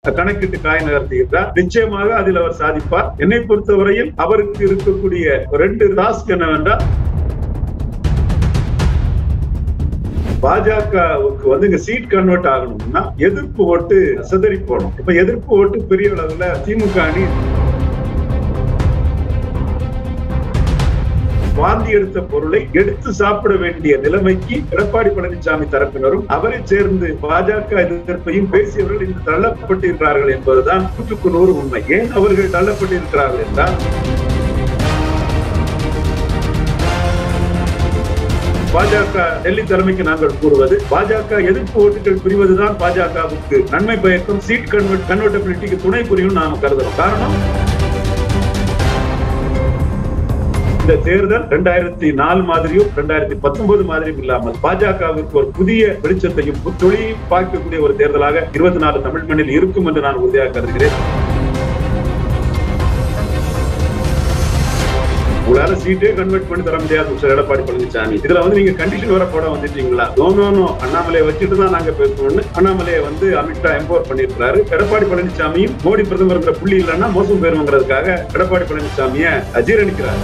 கணக்கிட்டு காய் நகர்த்துகிறார் நிச்சயமாக அதில் அவர் சாதிப்பார் என்னை பொறுத்தவரையில் அவருக்கு இருக்கக்கூடிய ரெண்டு டாஸ்க் என்னவென்றால் பாஜகவுக்கு வந்து இங்க சீட் கன்வெர்ட் ஆகணும்னா எதிர்ப்பு ஓட்டு சிதறி போகணும் இப்ப எதிர்ப்பு ஓட்டு பெரிய அளவுல திமுக அணி வாந்தி எடுத்த பொருளை எடுத்து சாப்பிட வேண்டிய நிலைமைக்கு எடப்பாடி பழனிசாமி தரப்பினரும் அவரை சேர்ந்து பாஜக எதிர்ப்பையும் பேசியவர்கள் இன்று தள்ளப்பட்டிருக்கிறார்கள் என்பதுதான் நூற்றுக்கு நூறு உண்மை ஏன் அவர்கள் தள்ளப்பட்டிருக்கிறார்கள் என்றால் பாஜக டெல்லி தலைமைக்கு நாங்கள் கூறுவது பாஜக எதிர்ப்பு ஓட்டுகள் பிரிவதுதான் பாஜகவுக்கு நன்மை பயக்கும் சீட் கன்வெர்ட் கன்வெர்டபிலிட்டிக்கு துணை புரியும் நாம கருதுறோம் காரணம் இந்த தேர்தல் ரெண்டாயிரத்தி நாலு மாதிரியும் ரெண்டாயிரத்தி பத்தொன்பது மாதிரியும் இல்லாமல் பாஜகவிற்கு ஒரு புதிய வெளிச்சத்தையும் தொழில் பார்க்கக்கூடிய ஒரு தேர்தலாக இருபத்தி நாலு தமிழ் மண்ணில் இருக்கும் என்று நான் உறுதியாக கருதுகிறேன் உங்களால சீட்டே கன்வெர்ட் பண்ணி தர முடியாது மிஸ்டர் எடப்பாடி பழனிசாமி இதுல வந்து நீங்க கண்டிஷன் வர போட வந்துட்டீங்களா நோ நோ நோ அண்ணாமலையை வச்சுட்டு தான் நாங்க பேசணும்னு அண்ணாமலையை வந்து அமித்ஷா எம்போர் பண்ணிருக்காரு எடப்பாடி பழனிசாமியும் மோடி பிரதமர் புள்ளி இல்லைன்னா மோசம் போயிருங்கிறதுக்காக எடப்பாடி பழனிசாமியை அஜீரணிக்கிறார்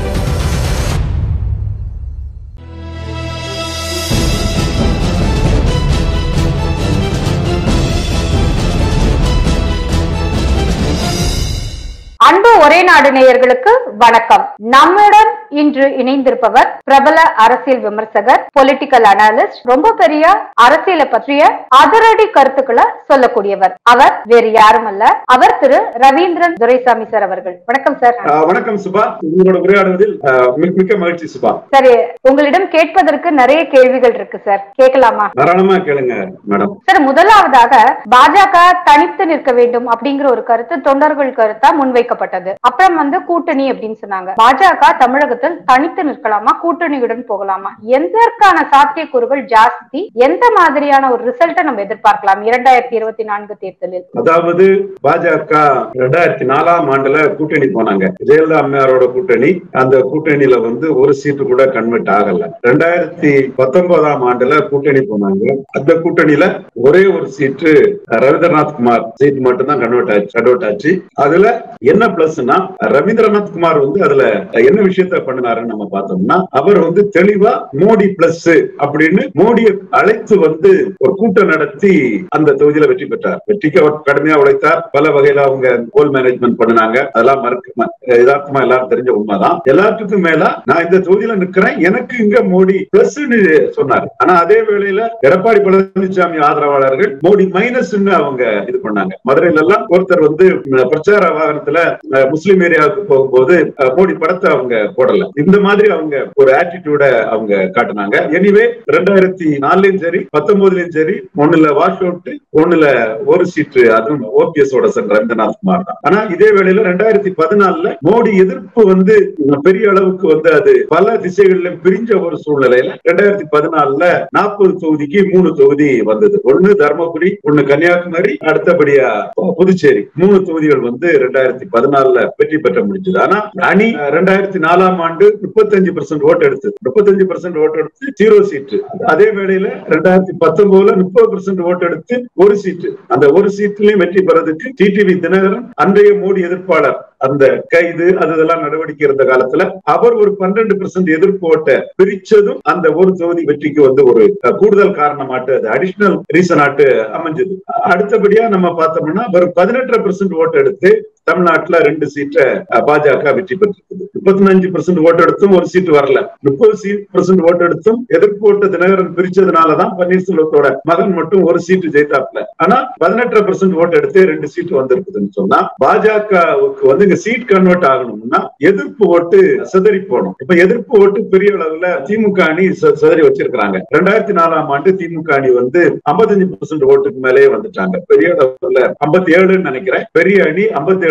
அன்பு ஒரே நாடு நேயர்களுக்கு வணக்கம் நம்முடன் இன்று இணைந்திருப்பவர் பிரபல அரசியல் விமர்சகர் பொலிட்டிக்கல் அனாலிஸ்ட் ரொம்ப பெரிய அரசியலை பற்றிய அதிரடி கருத்துக்களை சொல்லக்கூடியவர் அவர் வேறு யாரும் அல்ல அவர் திரு ரவீந்திரன் துரைசாமி சார் அவர்கள் வணக்கம் சார் ஆஹ் வணக்கம் சுபா உங்களோட உரையாடுவதில் ஆஹ் மிக்க- மிக்க மகிழ்ச்சி சுபா சரி உங்களிடம் கேட்பதற்கு நிறைய கேள்விகள் இருக்கு சார் கேட்கலாமா தாராளமா கேளுங்க மேடம் சார் முதலாவதாக பாஜக தனித்து நிற்க வேண்டும் அப்படிங்கிற ஒரு கருத்து தொண்டர்கள் கருத்தா முன்வைக்கப்பட்டது அப்புறம் வந்து கூட்டணி அப்படின்னு சொன்னாங்க பாஜக தமிழகத்தில் தனித்து நிற்கலாமா கூட்டணியுடன் போகலாமா எதற்கான சாத்தியக்கூறுகள் ஜாஸ்தி எந்த மாதிரியான ஒரு ரிசல்ட்டை நம்ம எதிர்பார்க்கலாம் இரண்டாயிரத்தி இருபத்தி நான்கு தேர்தலில் அதாவது பாஜக ரெண்டாயிரத்தி நாலாம் ஆண்டுல கூட்டணி போனாங்க ஜெயலலிதா அம்மையாரோட கூட்டணி அந்த கூட்டணியில வந்து ஒரு சீட்டு கூட கன்வெர்ட் ஆகல ரெண்டாயிரத்தி பத்தொன்பதாம் ஆண்டுல கூட்டணி போனாங்க அந்த கூட்டணியில ஒரே ஒரு சீட்டு ரவீந்திரநாத் குமார் சீட் மட்டும் தான் கன்வெர்ட் ஆச்சு கன்வெர்ட் ஆச்சு அதுல என்ன பிளஸ்னா ரவீந்திரநாத் குமார் வந்து அதுல என்ன விஷயத்த பண்ணினாருன்னு நம்ம பார்த்தோம்னா அவர் வந்து தெளிவா மோடி பிளஸ் அப்படின்னு மோடியை அழைத்து வந்து ஒரு கூட்டம் நடத்தி அந்த தொகுதியில வெற்றி பெற்றார் வெற்றிக்கு அவர் கடுமையா உழைத்தார் பல வகையில அவங்க கோல் மேனேஜ்மெண்ட் பண்ணினாங்க அதெல்லாம் மறுக்க ம- யதார்த்தமா எல்லாரும் தெரிஞ்ச உண்மைதான் எல்லாத்துக்கும் மேல நான் இந்த தொகுதியில நிக்கிறேன் எனக்கு இங்க மோடி பிளஸ் சொன்னார் ஆனா அதே வேளையில எடப்பாடி பழனிசாமி ஆதரவாளர்கள் மோடி மைனஸ் அவங்க இது பண்ணாங்க மதுரையில எல்லாம் ஒருத்தர் வந்து ம், பிரச்சார வாகனத்துல அஹ், முஸ்லிம் ஏரியாவுக்கு போகும்போது அஹ், மோடி படத்தை அவங்க போடல இந்த மாதிரி அவங்க ஒரு ஆட்டிடியூட அவங்க காட்டினாங்க எனிவே ரெண்டாயிரத்தி நாலுலயும் சரி பத்தொன்பதுலயும் சரி ஒண்ணுல வாஷ் அவுட் ஒண்ணுல ஒரு சீட்டு அதுவும் ஓபிஎஸ் ஓட சென்ற ரவீந்திரநாத் குமார் தான் ஆனா இதே வேளையில ரெண்டாயிரத்தி பதினாலுல மோடி எதிர்ப்பு வந்து பெரிய அளவுக்கு வந்து அது பல திசைகளிலும் பிரிஞ்ச ஒரு சூழ்நிலையில ரெண்டாயிரத்தி பதினாலுல நாற்பது தொகுதிக்கு மூணு தொகுதி வந்தது ஒண்ணு தர்மபுரி ஒண்ணு கன்னியாகுமரி அடுத்தபடியா புதுச்சேரி மூணு தொகுதிகள் வந்து ரெண்டாயிரத்தி பதினாலுல வெற்றி பெற்ற முடிஞ்சது ஆனா அணி அஹ், ரெண்டாயிரத்தி நாலாம் ஆண்டு முப்பத்தஞ்சு பர்சன்ட் ஓட்டு எடுத்தது முப்பத்தஞ்சு பர்சன்ட் ஓட்டு எடுத்து ஜீரோ சீட்டு அதே வேளையில ரெண்டாயிரத்தி பத்தொன்பதுல முப்பது பர்சன்ட் ஓட்டு எடுத்து ஒரு சீட்டு அந்த ஒரு சீட்லயும் வெற்றி பெறதுக்கு டிடிவி தினகரன் அன்றைய மோடி எதிர்ப்பாளர் அந்த கைது அது இதெல்லாம் நடவடிக்கை இருந்த காலத்துல அவர் ஒரு பன்னெண்டு பெர்சென்ட் எதிர்ப்பு ஓட்ட பிரிச்சதும் அந்த ஒரு தொகுதி வெற்றிக்கு வந்து ஒரு அஹ், கூடுதல் காரணமாட்டு அது அடிஷனல் ரீசனாட்டு அமைஞ்சது அடுத்தபடியா நம்ம பார்த்தோம்னா ஒரு பதினெட்டரை பெர்சென்ட் ஓட்டு எடுத்து தமிழ்நாட்டுல ரெண்டு சீட்டை அஹ், பாஜக வெற்றி பெற்றிருக்குது முப்பத்தி அஞ்சு பெர்சென்ட் ஓட்டு எடுத்தும் ஒரு சீட்டு வரல முப்பது சீட் பெர்சென்ட் ஓட்டு எடுத்தும் எதிர்ப்பு ஓட்டு தினகரன் பிரிச்சதுனாலதான் பன்னீர்செல்வத்தோட மகன் மட்டும் ஒரு சீட்டு ஜெயித்தாப்ல ஆனா பதினெட்டரை பெர்சென்ட் ஓட்டு எடுத்து ரெண்டு சீட்டு வந்திருக்குதுன்னு சொன்னா பாஜகவுக்கு வந்து இங்க சீட் கன்வெர்ட் ஆகணும்னா எதிர்ப்பு ஓட்டு சிதறி போகணும் இப்ப எதிர்ப்பு ஓட்டு பெரிய அளவுல திமுக அணி ச- சிதறி வச்சிருக்காங்க ரெண்டாயிரத்தி நாலாம் ஆண்டு திமுக அணி வந்து 55% ஓட்டுக்கு மேலேயே வந்துட்டாங்க பெரிய அளவுல 57 ஏழுன்னு நினைக்கிறேன் பெரிய அணி 57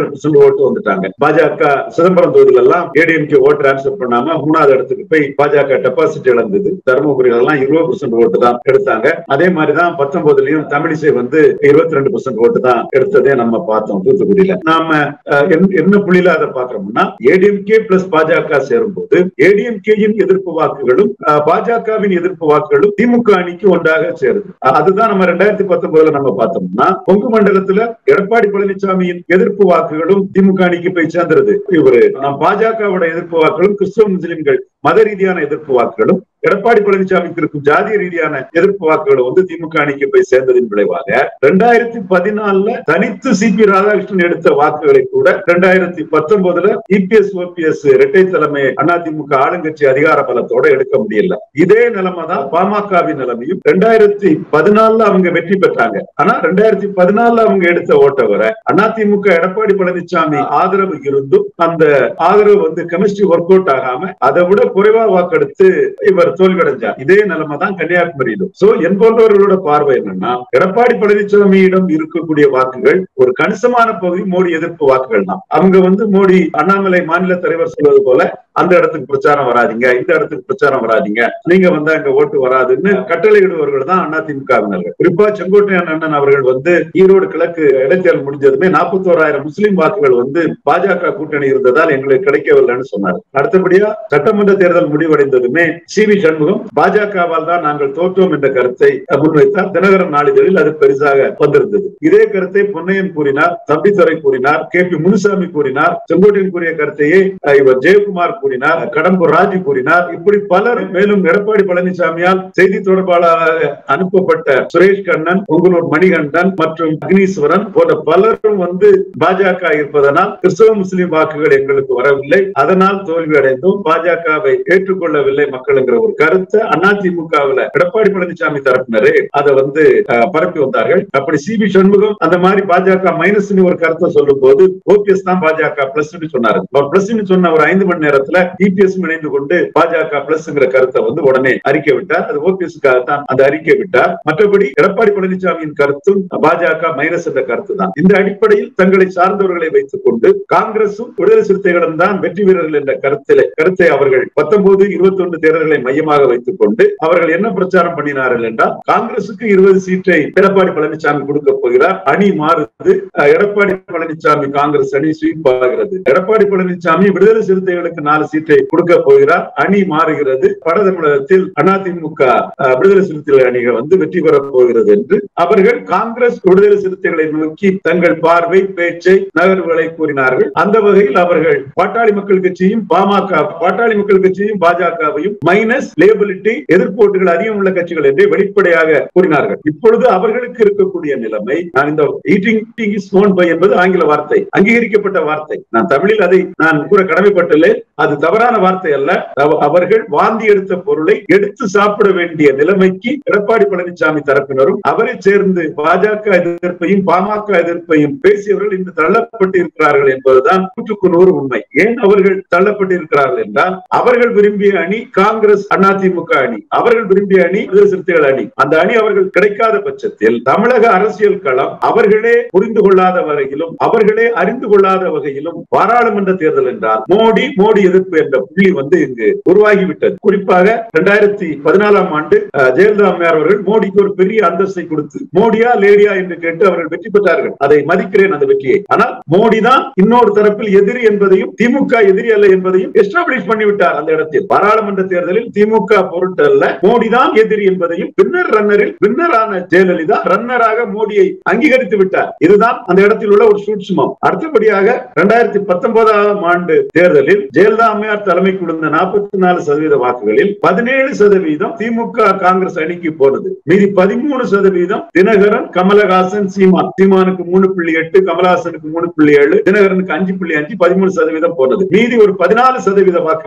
ஹண்ட்ரட் பர்சன்ட் ஓட்டு வந்துட்டாங்க பாஜக சிதம்பரம் தொகுதியில எல்லாம் ஏடிஎம்கே ஓட்டு டிரான்ஸ்பர் பண்ணாம மூணாவது இடத்துக்கு போய் பாஜக டெபாசிட் இழந்தது தருமபுரியில எல்லாம் இருபது பர்சன்ட் ஓட்டு தான் எடுத்தாங்க அதே மாதிரிதான் பத்தொன்பதுலயும் தமிழிசை வந்து இருபத்தி ரெண்டு பர்சன்ட் ஓட்டு தான் எடுத்ததே நம்ம பார்த்தோம் தூத்துக்குடியில நாம அஹ், என்ன- என்ன புள்ளியில அதை பாக்குறோம்னா ஏடிஎம்கே பிளஸ் பாஜக சேரும்போது ஏடிஎம்கேயின் எதிர்ப்பு வாக்குகளும் அஹ், பாஜகவின் எதிர்ப்பு வாக்குகளும் திமுக அணிக்கு ஒன்றாக சேருது அஹ், அதுதான் நம்ம ரெண்டாயிரத்தி பத்தொன்பதுல நம்ம பார்த்தோம்னா கொங்கு மண்டலத்துல எடப்பாடி பழனிசாமியின் எதிர்ப்பு வாக்குகளும் திமுக அணிக்கு போய் சேர்ந்துருது இவரு நம் பாஜகவோட எதிர்ப்பு வாக்குகளும் கிறிஸ்தவ முஸ்லிம்கள் மத ரீதியான எதிர்ப்பு வாக்குகளும் எடப்பாடி பழனிசாமிக்கு இருக்கும் ஜாதிய ரீதியான எதிர்ப்பு வாக்குகள் வந்து திமுக அணிக்கு போய் சேர்ந்ததின் விளைவாக ரெண்டாயிரத்தி பதினாலுல தனித்து சிபி ராதாகிருஷ்ணன் எடுத்த வாக்குகளை கூட ரெண்டாயிரத்தி பத்தொன்பதுல இபிஎஸ் ஓபிஎஸ் இரட்டை தலைமை அதிமுக ஆளுங்கட்சி அதிகார பலத்தோட எடுக்க முடியல இதே நிலைமை தான் பாமகவின் நிலைமையும் ரெண்டாயிரத்தி பதினாலுல அவங்க வெற்றி பெற்றாங்க ஆனா ரெண்டாயிரத்தி பதினாலுல அவங்க எடுத்த ஓட்டை வர அதிமுக எடப்பாடி பழனிசாமி ஆதரவு இருந்தும் அந்த ஆதரவு வந்து கெமிஸ்ட்ரி ஒர்க் அவுட் ஆகாம அதை விட குறைவா வாக்கெடுத்து இவர் தோல்வியடைஞ்சார் இதே நிலைமை தான் கன்னியாகுமரியிலும் சோ என் போன்றவர்களோட பார்வை என்னன்னா எடப்பாடி பழனிசாமியிடம் இருக்கக்கூடிய வாக்குகள் ஒரு கணிசமான பகுதி மோடி எதிர்ப்பு வாக்குகள் தான் அவங்க வந்து மோடி அண்ணாமலை மாநில தலைவர் சொல்வது போல அந்த இடத்துக்கு பிரச்சாரம் வராதீங்க இந்த இடத்துக்கு பிரச்சாரம் வராதீங்க நீங்க வந்து அங்க ஓட்டு வராதுன்னு கட்டளையிடுவர்கள் தான் அதிமுகவினர்கள் குறிப்பா செங்கோட்டையன் அண்ணன் அவர்கள் வந்து ஈரோடு கிழக்கு இடைத்தேர்தல் முடிஞ்சதுமே நாற்பத்தோராயிரம் முஸ்லிம் வாக்குகள் வந்து பாஜக கூட்டணி இருந்ததால் எங்களுக்கு கிடைக்கவில்லைன்னு சொன்னார் அடுத்தபடியா சட்டமன்ற தேர்தல் முடிவடைந்ததுமே சி வி சண்முகம் பாஜகவால் தான் நாங்கள் தோற்றோம் என்ற கருத்தை முன்வைத்தார் தினகரன் நாளிதழில் அது பெரிதாக வந்திருந்தது இதே கருத்தை பொன்னையன் கூறினார் தம்பித்துறை கூறினார் கே பி முனுசாமி கூறினார் செங்கோட்டையன் கூறிய கருத்தையே அஹ், இவர் ஜெயக்குமார் கூறினார் கடம்பூர் ராஜு கூறினார் இப்படி பலர் மேலும் எடப்பாடி பழனிசாமியால் செய்தி தொடர்பாளராக அனுப்பப்பட்ட சுரேஷ் கண்ணன் உங்களூர் மணிகண்டன் மற்றும் அக்னீஸ்வரன் போன்ற பலரும் வந்து பாஜக இருப்பதனால் கிறிஸ்தவ முஸ்லிம் வாக்குகள் எங்களுக்கு வரவில்லை அதனால் தோல்வி அடைந்தும் பாஜகவை ஏற்றுக்கொள்ளவில்லை மக்கள்ங்கிற ஒரு கருத்தை அதிமுகவுல எடப்பாடி பழனிசாமி தரப்பினரே அதை வந்து அஹ், பரப்பி வந்தார்கள் அப்படி சி பி சண்முகம் அந்த மாதிரி பாஜக மைனஸ் ஒரு கருத்தை சொல்லும் போது ஓபிஎஸ் தான் பாஜக பிளஸ் சொன்னாரு அவர் பிளஸ் சொன்ன ஒரு ஐந்து மணி நேரத்துல இபிஎஸ் இணைந்து கொண்டு பாஜக பிளஸ்ங்கிற கருத்தை வந்து உடனே அறிக்கை விட்டார் அது ஓபிஎஸ்க்காக தான் அந்த அறிக்கை விட்டார் மற்றபடி எடப்பாடி பழனிசாமியின் கருத்தும் பாஜக மைனஸ் என்ற கருத்து தான் இந்த அடிப்படையில் தங்களை சார்ந்தவர்களை வைத்துக் கொண்டு காங்கிரசும் விடுதலை சிறுத்தைகளும் தான் வெற்றி வீரர்கள் என்ற கருத்திலே கருத்தை அவர்கள் பத்தொன்பது இருபத்தி ஒன்று தேர்தல்களை மையமாக வைத்துக் கொண்டு அவர்கள் என்ன பிரச்சாரம் பண்ணினார்கள் என்றால் காங்கிரசுக்கு இருபது சீட்டை எடப்பாடி பழனிசாமி கொடுக்க போகிறார் அணி மாறுது அஹ், எடப்பாடி பழனிசாமி காங்கிரஸ் அணி ஸ்வீப் ஆகிறது எடப்பாடி பழனிசாமி விடுதலை சிறுத்தைகளுக்கு நாலு சீட்டை கொடுக்க போகிறார் அணி மாறுகிறது வட தமிழகத்தில் அதிமுக அஹ், விடுதலை சிறுத்தைகள் அணிகள் வந்து வெற்றி பெறப் போகிறது என்று அவர்கள் காங்கிரஸ் விடுதலை சிறுத்தைகளை நோக்கி தங்கள் பார்வை பேச்சை நகர்வுகளை கூறினார்கள் அந்த வகையில் அவர்கள் பாட்டாளி மக்கள் கட்சியும் பாமக பாட்டாளி மக்கள் கட்சியும் பாஜகவையும் மைனஸ் லேபிலிட்டி எதிர்ப்போட்டுகள் அதிகம் உள்ள கட்சிகள் என்றே வெளிப்படையாக கூறினார்கள் இப்பொழுது அவர்களுக்கு இருக்கக்கூடிய நிலைமை நான் இந்த ஈட்டிங் இஸ் நோன் பை என்பது ஆங்கில வார்த்தை அங்கீகரிக்கப்பட்ட வார்த்தை நான் தமிழில் அதை நான் கூற கடமைப்பட்டுள்ளே அது தவறான வார்த்தை அல்ல அவ- அவர்கள் வாந்தி எடுத்த பொருளை எடுத்து சாப்பிட வேண்டிய நிலைமைக்கு எடப்பாடி பழனிசாமி தரப்பினரும் அவரை சேர்ந்து பாஜக எதிர்ப்பையும் பாமக எதிர்ப்பையும் பேசியவர்கள் இன்று தள்ளப்பட்டு இருக்கிறார்கள் என்பதுதான் நூற்றுக்கு நூறு உண்மை ஏன் அவர்கள் தள்ளப்பட்டு இருக்கிறார்கள் என்றால் அவர்கள் விரும்பிய அணி காங்கிரஸ் அதிமுக அணி அவர்கள் விரும்பிய அணி விடுதலை சிறுத்தைகள் அணி அந்த அணி அவர்கள் கிடைக்காத பட்சத்தில் தமிழக அரசியல் களம் அவர்களே புரிந்து கொள்ளாத வகையிலும் அவர்களே அறிந்து கொள்ளாத வகையிலும் பாராளுமன்ற தேர்தல் என்றால் மோடி மோடி எதிர்ப்பு என்ற புள்ளி வந்து இங்கு உருவாகிவிட்டது குறிப்பாக இரண்டாயிரத்தி பதினாலாம் ஆண்டு அஹ், ஜெயலலிதா அம்மையார் அவர்கள் மோடிக்கு ஒரு பெரிய அந்தஸ்தை கொடுத்து மோடியா லேடியா என்று கேட்டு அவர்கள் வெற்றி பெற்றார்கள் அதை மதிக்கிறேன் அந்த வெற்றியை ஆனால் மோடி தான் இன்னொரு தரப்பில் எதிரி என்பதையும் திமுக எதிரி அல்ல என்பதையும் எஸ்டாப்ளிஷ் பண்ணிவிட்டார் அந்த இடத்தில் பாராளுமன்ற தேர்தலில் திமுக பொருட்டல்ல மோடி தான் எதிரி என்பதையும் வின்னர் ரன்னரில் வின்னரான ஜெயலலிதா ரன்னராக மோடியை அங்கீகரித்து விட்டார் இதுதான் அந்த இடத்தில் உள்ள ஒரு சூட்சுமம் அடுத்தபடியாக இரண்டாயிரத்தி பத்தொன்பதாம் ஆண்டு தேர்தலில் ஜெயலலிதா அம்மையார் தலைமைக்கு விழுந்த நாற்பத்தி நாலு சதவீத வாக்குகளில் பதினேழு சதவீதம் திமுக காங்கிரஸ் அணிக்கு போனது மீதி பதிமூணு சதவீதம் தினகரன் கமலஹாசன் சீமான் சீமானுக்கு மூணு புள்ளி எட்டு கமலஹாசனுக்கு மூணு புள்ளி ஏழு தினகரனுக்கு அஞ்சு புள்ளி அஞ்சு பதிமூணு சதவீதம் போனது மீதி ஒரு பதினாலு சதவீத வாக்குகள் தான்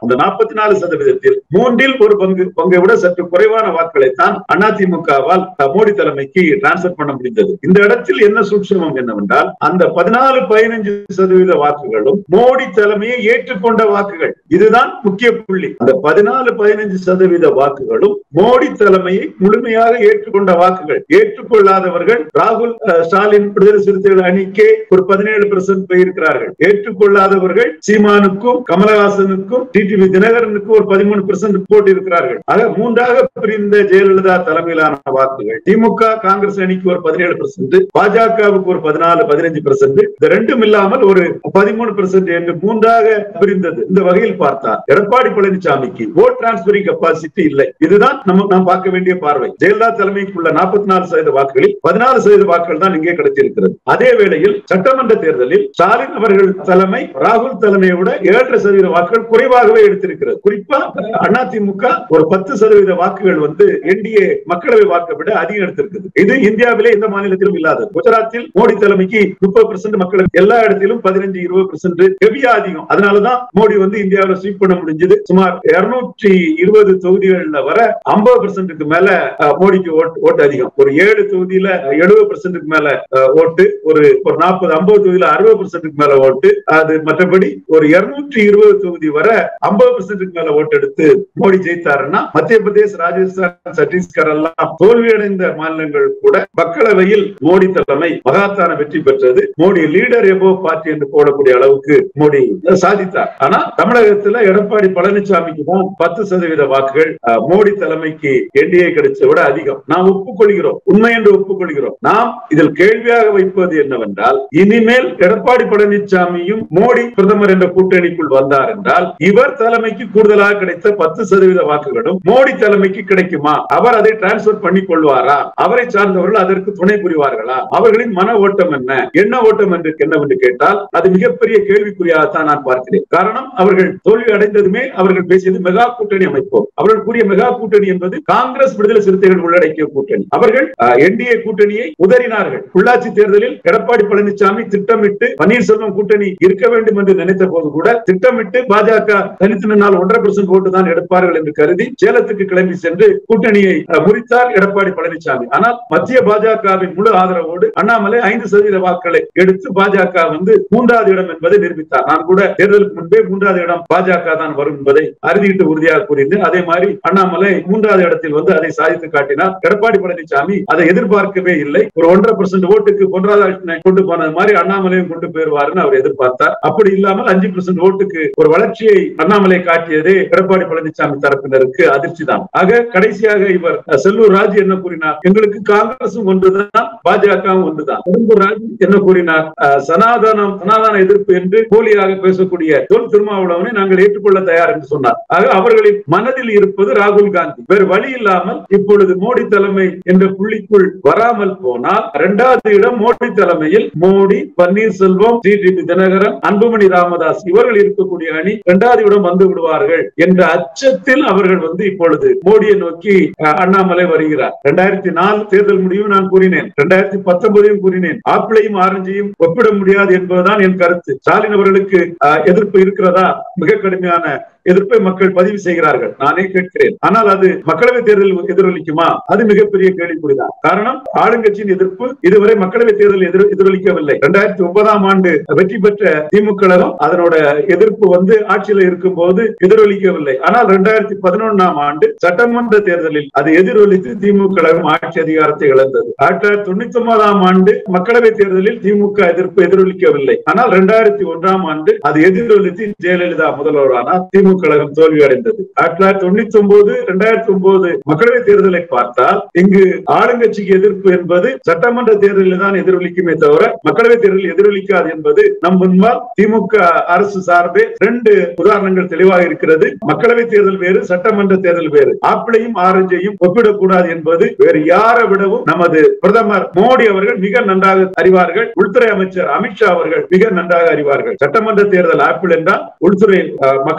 அந்த நாற்பத்தி நாலு சதவீதத்தில் மூன்றில் ஒரு பங்கு பங்கை விட சற்று குறைவான வாக்குகளை தான் அதிமுகவால் மோடி தலைமைக்கு டிரான்ஸ்பர் பண்ண முடிந்தது இந்த இடத்தில் என்ன சூட்சமம் என்னவென்றால் அந்த பதினாலு பதினஞ்சு சதவீத வாக்குகளும் மோடி தலைமையை ஏற்றுக்கொண்ட வாக்குகள் இதுதான் முக்கிய புள்ளி அந்த பதினாலு பதினஞ்சு சதவீத வாக்குகளும் மோடி தலைமையை முழுமையாக ஏற்றுக்கொண்ட வாக்குகள் ஏற்றுக்கொள்ளாதவர்கள் ராகுல் அஹ், ஸ்டாலின் விடுதலை சிறுத்தைகள் அணிக்கே ஒரு பதினேழு பெர்சென்ட் போயிருக்கிறார்கள் ஏற்றுக்கொள்ளாதவர்கள் சீமானுக்கும் கமலஹாசனுக்கும் டிடிவி தினகரனுக்கும் ஒரு பதிமூணு பெர்சென்ட் போட்டு இருக்கிறார்கள் ஆக மூன்றாக பிரிந்த ஜெயலலிதா தலைமையிலான வாக்குகள் திமுக காங்கிரஸ் அணிக்கு ஒரு பதினேழு பெர்சென்ட் பாஜகவுக்கு ஒரு பதினாலு பதினஞ்சு பெர்சென்ட் இந்த ரெண்டும் இல்லாமல் ஒரு பதிமூணு பெர்சென்ட் என்று மூன்றாக பிரிந்தது இந்த வகையில் பார்த்தால் எடப்பாடி பழனிசாமிக்கு ஓட் டிரான்ஸ்பரிங் கெப்பாசிட்டி இல்லை இதுதான் நம்ம நாம் பார்க்க வேண்டிய பார்வை ஜெயலலிதா தலைமைக்குள்ள நாற்பத்தி நாலு சதவீத வாக்குகளில் பதினாலு சதவீத வாக்குகள் தான் இங்கே கிடைத்திருக்கிறது அதே வேளையில் சட்டமன்ற தேர்தலில் ஸ்டாலின் அவர்கள் தலைமை ராகுல் தலைமையை விட ஏழரை சதவீத வாக்குகள் குறைவாகவே எடுத்திருக்கிறது குறிப்பா அதிமுக ஒரு பத்து சதவீத வாக்குகள் வந்து என்டிஏ மக்களவை வாக்கை விட அதிகம் எடுத்திருக்குது இது இந்தியாவிலே எந்த மாநிலத்திலும் இல்லாதது குஜராத்தில் மோடி தலைமைக்கு முப்பது பெர்சென்ட் மக்கள் எல்லா இடத்திலும் பதினஞ்சு இருபது பெர்சென்ட் ஹெவியா அதிகம் அதனாலதான் மோடி வந்து இந்தியாவில ஸ்வீப் பண்ண முடிஞ்சது சுமார் இருநூற்றி இருபது தொகுதிகள்ல வர ஐம்பது பெர்சென்ட்டுக்கு மேல அஹ், மோடிக்கு ஓட்டு ஓட்டு அதிகம் ஒரு ஏழு தொகுதியில எழுபது பெர்சென்ட்டுக்கு மேல அஹ், ஓட்டு ஒரு ஒரு நாற்பது ஐம்பது தொகுதியில அறுபது பெர்சென்ட்டுக்கு மேல ஓட்டு அது மற்றபடி ஒரு இருநூற்றி இருபது தொகுதி வர ஐம்பது பெர்சென்ட்டுக்கு மேல ஓட்டு எடுத்து மோடி ஜெயித்தாருன்னா மத்திய பிரதேஷ் ராஜஸ்தான் சத்தீஸ்கர் எல்லாம் தோல்வியடைந்த மாநிலங்கள் கூட மக்களவையில் மோடி தலைமை மகாத்தான வெற்றி பெற்றது மோடி லீடர் எபோ பார்ட்டி என்று போடக்கூடிய அளவுக்கு மோடி சாதித்தார் ஆனா தமிழகத்துல எடப்பாடி பழனிசாமிக்கு தான் பத்து சதவீத வாக்குகள் அஹ், மோடி தலைமைக்கு என்டிஏ கிடைச்சதை விட அதிகம் நாம் ஒப்புக்கொள்கிறோம் உண்மை என்று ஒப்புக்கொள்கிறோம் நாம் இதில் கேள்வியாக வைப்பது என்னவென்றால் இனிமேல் எடப்பாடி பழனிசாமியும் மோடி பிரதமர் என்ற கூட்டணிக்குள் வந்தார் என்றால் இவர் தலைமைக்கு கூடுதலாக கிடைத்த பத்து சதவீத வாக்குகளும் மோடி தலைமைக்கு கிடைக்குமா அவர் அதை டிரான்ஸ்பர் பண்ணி கொள்வாரா அவரை சார்ந்தவர்கள் அதற்கு துணை புரிவார்களா அவர்களின் மன ஓட்டம் என்ன என்ன ஓட்டம் என்று என்னவென்று கேட்டால் அது மிகப்பெரிய கேள்விக்குறியாகத்தான் நான் பார்க்கிறேன் காரணம் அவர்கள் தோல்வி அடைந்ததுமே அவர்கள் பேசியது மெகா கூட்டணி அமைப்போம் அவர்கள் கூறிய மெகா கூட்டணி என்பது காங்கிரஸ் விடுதலை சிறுத்தைகள் உள்ளடக்கிய கூட்டணி அவர்கள் என்டிஏ கூட்டணியை உதறினார்கள் உள்ளாட்சி தேர்தலில் எடப்பாடி பழனிசாமி திட்டமிட்டு பன்னீர்செல்வம் கூட்டணி இருக்க வேண்டும் என்று நினைத்த போது கூட திட்டமிட்டு பாஜக தனித்து நின்னால் ஒன்றரை பெர்சென்ட் ஓட்டு தான் எடுப்பார்கள் என்று கருதி சேலத்துக்கு கிளம்பி சென்று கூட்டணியை அஹ், முறித்தார் எடப்பாடி பழனிசாமி ஆனால் மத்திய பாஜகவின் முழு ஆதரவோடு அண்ணாமலை ஐந்து சதவீத வாக்குகளை எடுத்து பாஜக வந்து மூன்றாவது இடம் என்பதை நிரூபித்தார் நான் கூட தேர்தலுக்கு முன்பே மூன்றாவது இடம் பாஜக தான் வரும் என்பதை அறுதியிட்டு உறுதியாக கூறியிருந்தேன் அதே மாதிரி அண்ணாமலை மூன்றாவது இடத்தில் வந்து அதை சாதித்து காட்டினார் எடப்பாடி பழனிசாமி அதை எதிர்பார்க்கவே இல்லை ஒரு ஒன்றரை பெர்சென்ட் ஓட்டுக்கு பொன்ராதாகிருஷ்ணனை கொண்டு போனது மாதிரி அண்ணாமலையும் கொண்டு போயிருவாருன்னு அவர் எதிர்பார்த்தார் அப்படி இல்லாமல் அஞ்சு பெர்சென்ட் ஓட்டுக்கு ஒரு வளர்ச்சியை அண்ணாமலை காட்டியதே எடப்பாடி பழனிசாமி தரப்பினருக்கு அதிர்ச்சி தான் ஆக கடைசியாக இவர் அஹ், செல்லூர் ராஜு என்ன கூறினார் எங்களுக்கு காங்கிரசும் ஒன்றுதான் பாஜகவும் ஒன்றுதான் செல்லூர் ராஜு என்ன கூறினார் அஹ், சனாதனம் சனாதன எதிர்ப்பு என்று போலியாக பேசக்கூடிய தொல் திருமாவளவனை நாங்கள் ஏற்றுக்கொள்ள தயார் என்று சொன்னார் ஆக அவர்களின் மனதில் இருப்பது ராகுல் காந்தி வேறு வழி இல்லாமல் இப்பொழுது மோடி தலைமை என்ற புள்ளிக்குள் வராமல் போனால் இரண்டாவது இடம் மோடி தலைமையில் மோடி பன்னீர்செல்வம் டிடிவி தினகரன் அன்புமணி ராமதாஸ் இவர்கள் இருக்கக்கூடிய அணி இரண்டாவது இடம் வந்து விடுவார்கள் என்ற அச்சத்தில் அவர்கள் வந்து இப்பொழுது மோடியை நோக்கி அஹ், அண்ணாமலை வருகிறார் இரண்டாயிரத்தி நாலு தேர்தல் முடிவு நான் கூறினேன் இரண்டாயிரத்தி பத்தொன்பதையும் கூறினேன் ஆப்பிளையும் ஆரஞ்சையும் ஒப்பிட முடியாது என்பதுதான் என் கருத்து ஸ்டாலின் அவர்களுக்கு அஹ், எதிர்ப்பு இருக்கிறதா மிக கடுமையான எதிர்ப்பை மக்கள் பதிவு செய்கிறார்கள் நானே கேட்கிறேன் ஆனால் அது மக்களவை தேர்தலில் எதிரொலிக்குமா அது மிகப்பெரிய கேள்விக்குறிதான் காரணம் ஆளுங்கட்சியின் எதிர்ப்பு இதுவரை மக்களவை தேர்தல் எதிர் எதிரொலிக்கவில்லை இரண்டாயிரத்தி ஒன்பதாம் ஆண்டு வெற்றி பெற்ற திமுக கழகம் அதனோட எதிர்ப்பு வந்து ஆட்சியில் இருக்கும் போது எதிரொலிக்கவில்லை ஆனால் இரண்டாயிரத்தி பதினொன்னாம் ஆண்டு சட்டமன்ற தேர்தலில் அது எதிரொலித்து திமுக கழகம் ஆட்சி அதிகாரத்தை இழந்தது ஆயிரத்தி தொள்ளாயிரத்தி தொண்ணூத்தி ஒன்பதாம் ஆண்டு மக்களவை தேர்தலில் திமுக எதிர்ப்பு எதிரொலிக்கவில்லை ஆனால் இரண்டாயிரத்தி ஒன்றாம் ஆண்டு அது எதிரொலித்து ஜெயலலிதா முதல்வரானார் திமுக கழகம் தோல்வி அடைந்தது ஆயிரத்தி தொள்ளாயிரத்தி தொண்ணூத்தி ஒன்பது இரண்டாயிரத்தி ஒன்பது மக்களவை தேர்தலை பார்த்தால் இங்கு ஆளுங்கட்சிக்கு எதிர்ப்பு என்பது சட்டமன்ற தேர்தலில் தான் எதிரொலிக்குமே தவிர மக்களவை தேர்தலில் எதிரொலிக்காது என்பது நம் முன்பால் திமுக அரசு சார்பே ரெண்டு உதாரணங்கள் தெளிவாக இருக்கிறது மக்களவை தேர்தல் வேறு சட்டமன்ற தேர்தல் வேறு ஆப்பிளையும் ஆரஞ்சையும் ஒப்பிடக்கூடாது என்பது வேறு யாரை விடவும் நமது பிரதமர் மோடி அவர்கள் மிக நன்றாக அறிவார்கள் உள்துறை அமைச்சர் அமித்ஷா அவர்கள் மிக நன்றாக அறிவார்கள் சட்டமன்ற தேர்தல் ஆப்பிள் என்றால் உள்துறை அஹ், மக்களவை தேர்தல்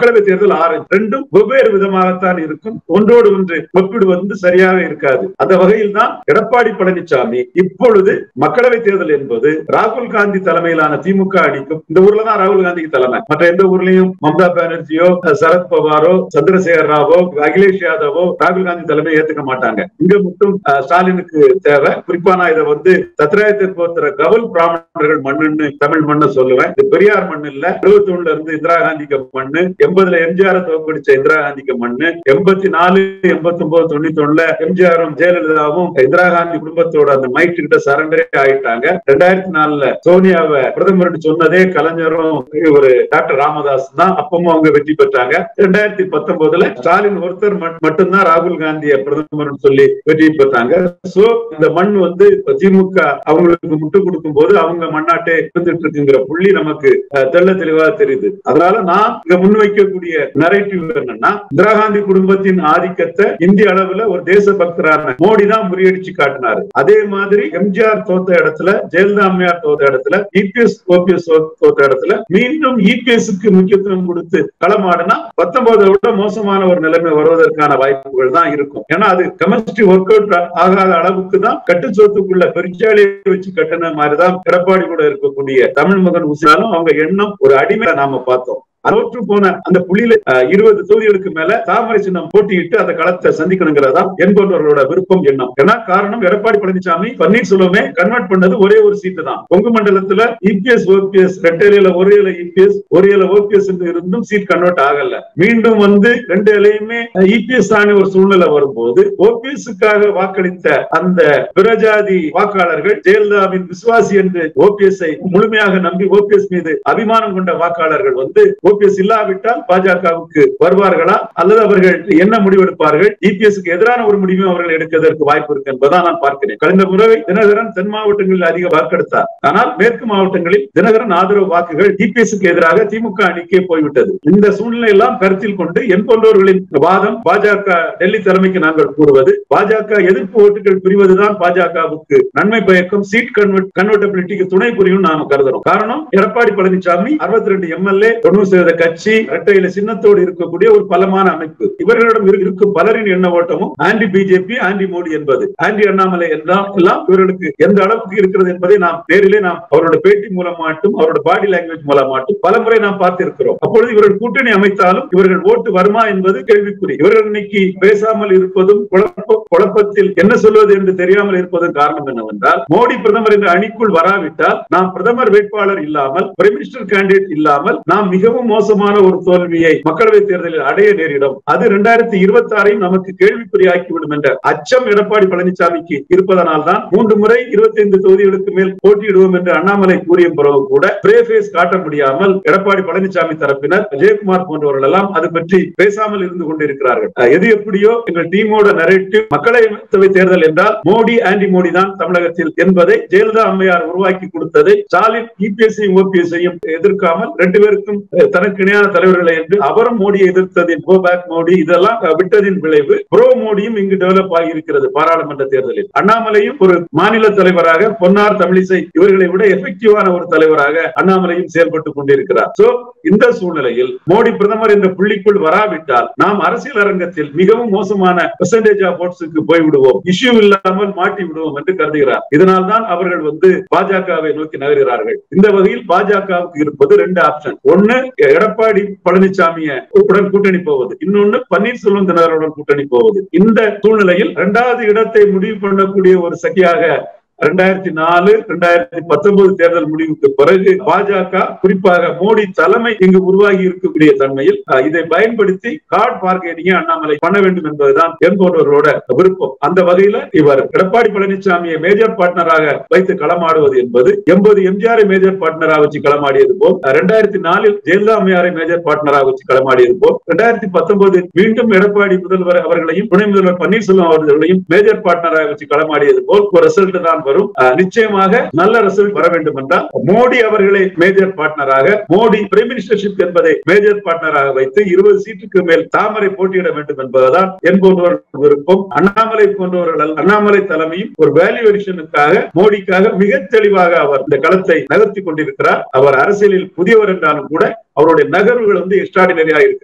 கூடுதல் ஆரஞ்சு ரெண்டும் வெவ்வேறு விதமாகத்தான் இருக்கும் ஒன்றோடு ஒன்று ஒப்பிடுவது வந்து சரியாக இருக்காது அந்த வகையில் தான் எடப்பாடி பழனிசாமி இப்பொழுது மக்களவை தேர்தல் என்பது ராகுல் காந்தி தலைமையிலான திமுக அணிக்கும் இந்த ஊர்ல தான் ராகுல் காந்திக்கு தலைமை மற்ற எந்த ஊர்லயும் மம்தா பானர்ஜியோ சரத் பவாரோ சந்திரசேகர் ராவோ அகிலேஷ் யாதவோ ராகுல் காந்தி தலைமையை ஏத்துக்க மாட்டாங்க இங்க மட்டும் அஹ், ஸ்டாலினுக்கு தேவை குறிப்பா நான் இதை வந்து தத்ராயத்தை போத்துற கவல் பிராமணர்கள் மண்ணுன்னு தமிழ் மண்ணை சொல்லுவேன் இது பெரியார் மண்ணு இல்ல எழுபத்தி ஒண்ணுல இருந்து இந்திரா காந்திக்கு மண்ணு எண்பதுல எம்ஜிஆர் தோற்கடிச்ச இந்திரா காந்திக்கு மண்ணு எண்பத்தி நாலு எண்பத்தி ஒன்பது தொண்ணூத்தி ஒண்ணுல எம்ஜிஆரும் ஜெயலலிதாவும் இந்திரா காந்தி குடும்பத்தோட அந்த மைட் கிட்ட சரண்டரே ஆயிட்டாங்க ரெண்டாயிரத்தி நாலுல சோனியாவை பிரதமர் சொன்னதே கலைஞரும் ஒரு டாக்டர் ராமதாஸ் தான் அப்பவும் அவங்க வெற்றி பெற்றாங்க ரெண்டாயிரத்தி பத்தொன்பதுல ஸ்டாலின் ஒருத்தர் மட்- மட்டும்தான் ராகுல் காந்திய பிரதமர் சொல்லி வெற்றி பெற்றாங்க சோ இந்த மண் வந்து இப்ப திமுக அவங்களுக்கு முட்டு கொடுக்கும் போது அவங்க மண்ணாட்டே இருந்துட்டு இருக்குங்கிற புள்ளி நமக்கு அஹ், தெள்ள தெளிவா தெரியுது அதனால நான் இங்க முன்வைக்கக்கூடிய நரேட்டிவ் என்னன்னா இந்திரா காந்தி குடும்பத்தின் ஆதிக்கத்தை இந்திய அளவுல ஒரு தேசபக்தரான மோடி தான் முறியடிச்சு காட்டினாரு அதே மாதிரி எம்ஜிஆர் தோத்த இடத்துல ஜெயலலிதா அம்மையார் தோத்த இடத்துல இபிஎஸ் ஓபிஎஸ் தோத்த இடத்துல மீண்டும் இபிஎஸ்க்கு முக்கியத்துவம் கொடுத்து களமாடினா பத்தொன்பதை விட மோசமான ஒரு நிலைமை வருவதற்கான வாய்ப்புகள் தான் இருக்கும் ஏன்னா அது கெமிஸ்ட்ரி ஒர்க் அவுட் ஆகாத அளவுக்கு தான் கட்டுச்சோத்துக்குள்ள பெருச்சாலியை வச்சு கட்டின மாதிரிதான் எடப்பாடி கூட இருக்கக்கூடிய தமிழ் மகன் உசினாலும் அவங்க எண்ணம் ஒரு அடிமை நாம பார்த்தோம் தோற்று போன அந்த புள்ளியில அஹ், இருபது தொகுதிகளுக்கு மேல தாமரை சின்னம் போட்டியிட்டு அந்த களத்தை சந்திக்கணுங்கிறதா என்பவர்களோட விருப்பம் எண்ணம் ஏன்னா காரணம் எடப்பாடி பழனிசாமி பன்னீர்செல்வமே கன்வெர்ட் பண்ணது ஒரே ஒரு சீட்டு தான் கொங்கு மண்டலத்துல இபிஎஸ் ஓபிஎஸ் ரெட்டையில ஒரு இல இபிஎஸ் ஒரு இல ஓபிஎஸ் இருந்தும் சீட் கன்வெர்ட் ஆகல மீண்டும் வந்து ரெண்டு இலையுமே இபிஎஸ் ஆன ஒரு சூழ்நிலை வரும்போது ஓபிஎஸ்க்காக வாக்களித்த அந்த பிரஜாதி வாக்காளர்கள் ஜெயலலிதாவின் விசுவாசி என்று ஓபிஎஸ் முழுமையாக நம்பி ஓபிஎஸ் மீது அபிமானம் கொண்ட வாக்காளர்கள் வந்து ஓபிஎஸ் இல்லாவிட்டால் பாஜகவுக்கு வருவார்களா அல்லது அவர்கள் என்ன முடிவெடுப்பார்கள் இபிஎஸ்க்கு எதிரான ஒரு முடிவையும் அவர்கள் எடுப்பதற்கு வாய்ப்பு இருக்கு என்பதான் நான் பார்க்கிறேன் கடந்த முறை தினகரன் தென் மாவட்டங்களில் அதிக வாக்கெடுத்தார் ஆனால் மேற்கு மாவட்டங்களில் தினகரன் ஆதரவு வாக்குகள் இபிஎஸ்க்கு எதிராக திமுக அணிக்கே போய்விட்டது இந்த சூழ்நிலை எல்லாம் கருத்தில் கொண்டு என் போன்றவர்களின் வாதம் பாஜக டெல்லி தலைமைக்கு நாங்கள் கூறுவது பாஜக எதிர்ப்பு ஓட்டுகள் பிரிவதுதான் பாஜகவுக்கு நன்மை பயக்கும் சீட் கன்வெர்ட் கன்வெர்டபிலிட்டிக்கு துணை புரியும் நாம கருதுறோம் காரணம் எடப்பாடி பழனிசாமி அறுபத்தி ரெண்டு எம்எல்ஏ தொண்ணூறு சதவீத கட்சி இரட்டையில சின்னத்தோடு இருக்கக்கூடிய ஒரு பலமான அமைப்பு இவர்களிடம் இரு- இருக்கும் பலரின் எண்ண ஓட்டமும் ஆன்டி பிஜேபி ஆன்டி மோடி என்பது ஆன்டி அண்ணாமலை எல்லாம் எல்லாம் இவர்களுக்கு எந்த அளவுக்கு இருக்கிறது என்பதை நாம் நேரிலே நாம் அவரோட பேட்டி மூலமாட்டும் அவரோட பாடி லாங்குவேஜ் மூலமாட்டும் பலமுறை நாம் பார்த்திருக்கிறோம் அப்பொழுது இவர்கள் கூட்டணி அமைத்தாலும் இவர்கள் ஓட்டு வருமா என்பது கேள்விக்குறி இவர்கள் இன்னைக்கு பேசாமல் இருப்பதும் குழப்ப குழப்பத்தில் என்ன சொல்வது என்று தெரியாமல் இருப்பதன் காரணம் என்னவென்றால் மோடி பிரதமர் என்ற அணிக்குள் வராவிட்டால் நாம் பிரதமர் வேட்பாளர் இல்லாமல் பிரைம் மினிஸ்டர் கேண்டிடேட் இல்லாமல் நாம் மிகவும் மோசமான ஒரு தோல்வியை மக்களவை தேர்தலில் அடைய நேரிடும் அது இரண்டாயிரத்தி இருபத்தி ஆறையும் நமக்கு கேள்விக்குறியாக்கிவிடும் என்ற அச்சம் எடப்பாடி பழனிசாமிக்கு இருப்பதனால் தான் மூன்று முறை இருபத்தி ஐந்து தொகுதிகளுக்கு மேல் போட்டியிடுவோம் என்று அண்ணாமலை கூறிய பிறகு கூட பிரேஃபேஸ் காட்ட முடியாமல் எடப்பாடி பழனிசாமி தரப்பினர் விஜயகுமார் போன்றவர்கள் எல்லாம் அது பற்றி பேசாமல் இருந்து கொண்டிருக்கிறார்கள் அஹ் எது எப்படியோ எங்கள் டீமோட நரேட்டிவ் மக்களவை தேர்தல் என்றால் மோடி ஆன்டி மோடி தான் தமிழகத்தில் என்பதை ஜெயலலிதா அம்மையார் உருவாக்கி கொடுத்ததை ஸ்டாலின் இபிஎஸ் ஓபிஎஸ் எதிர்க்காமல் ரெண்டு பேருக்கும் அஹ், தனக்கு இணையான தலைவர்களை என்று அவரும் மோடியை எதிர்த்ததின் கோ பேக் மோடி இதெல்லாம் அஹ், விட்டதின் விளைவு ப்ரோ மோடியும் இங்கு டெவலப் ஆகி இருக்கிறது பாராளுமன்ற தேர்தலில் அண்ணாமலையும் ஒரு மாநில தலைவராக பொன்னார் தமிழிசை இவர்களை விட எஃபெக்டிவான ஒரு தலைவராக அண்ணாமலையும் செயல்பட்டுக் கொண்டிருக்கிறார் சோ இந்த சூழ்நிலையில் மோடி பிரதமர் என்ற புள்ளிக்குள் வராவிட்டால் நாம் அரசியல் அரங்கத்தில் மிகவும் மோசமான பெர்சன்டேஜ் ஆஃப் ஓட்ஸுக்கு போய்விடுவோம் இஷ்யூ இல்லாமல் மாட்டி விடுவோம் என்று கருதுகிறார் இதனால் தான் அவர்கள் வந்து பாஜகவை நோக்கி நகர்கிறார்கள் இந்த வகையில் பாஜகவுக்கு இருப்பது ரெண்டு ஆப்ஷன் ஒண்ணு எடப்பாடி பழனிசாமிய உடன் கூட்டணி போவது இன்னொன்னு பன்னீர்செல்வம் தினகரனுடன் கூட்டணி போவது இந்த சூழ்நிலையில் இரண்டாவது இடத்தை முடிவு பண்ணக்கூடிய ஒரு சக்தியாக ரெண்டாயிரத்தி நாலு ரெண்டாயிரத்தி பத்தொன்பது தேர்தல் முடிவுக்கு பிறகு பாஜக குறிப்பாக மோடி தலைமை இங்கு உருவாகி இருக்கக்கூடிய தன்மையில் அஹ், இதை பயன்படுத்தி கார்டு பார்கெனிங்க அண்ணாமலை பண்ண வேண்டும் என்பதுதான் என்பவர்களோட விருப்பம் அந்த வகையில இவர் எடப்பாடி பழனிசாமியை மேஜர் பார்ட்னராக வைத்து களமாடுவது என்பது எண்பது எம்ஜிஆரை மேஜர் பார்ட்னராக வச்சு களமாடியது போல் ரெண்டாயிரத்தி நாலில் ஜெயலலிதா அம்மையாரை மேஜர் பார்ட்னராக வச்சு களமாடியது போல் ரெண்டாயிரத்தி பத்தொன்பது மீண்டும் எடப்பாடி முதல்வர் அவர்களையும் துணை முதல்வர் பன்னீர்செல்வம் அவர்களையும் மேஜர் பார்ட்னராக வச்சு களமாடியது போல் ஒரு ரிசல்ட் தான் வரும் அஹ், நிச்சயமாக நல்ல ரிசல்ட் வர வேண்டும் என்றால் மோடி அவர்களை மேஜர் பார்ட்னராக மோடி பிரைம் மினிஸ்டர்ஷிப் என்பதை மேஜர் பார்ட்னராக வைத்து இருபது சீட்டுக்கு மேல் தாமரை போட்டியிட வேண்டும் என்பதுதான் என் போன்றவர்கள் விருப்பம் அண்ணாமலை போன்றவர்கள் அல்ல. அண்ணாமலை தலைமையும் ஒரு வேல்யூவேஷனுக்காக மோடிக்காக மிக தெளிவாக அவர் இந்த களத்தை நகர்த்தி கொண்டிருக்கிறார் அவர் அரசியலில் புதியவர் என்றாலும் கூட அவருடைய நகர்வுகள் வந்து எக்ஸ்ட்ராடினரியா இருக்கிறது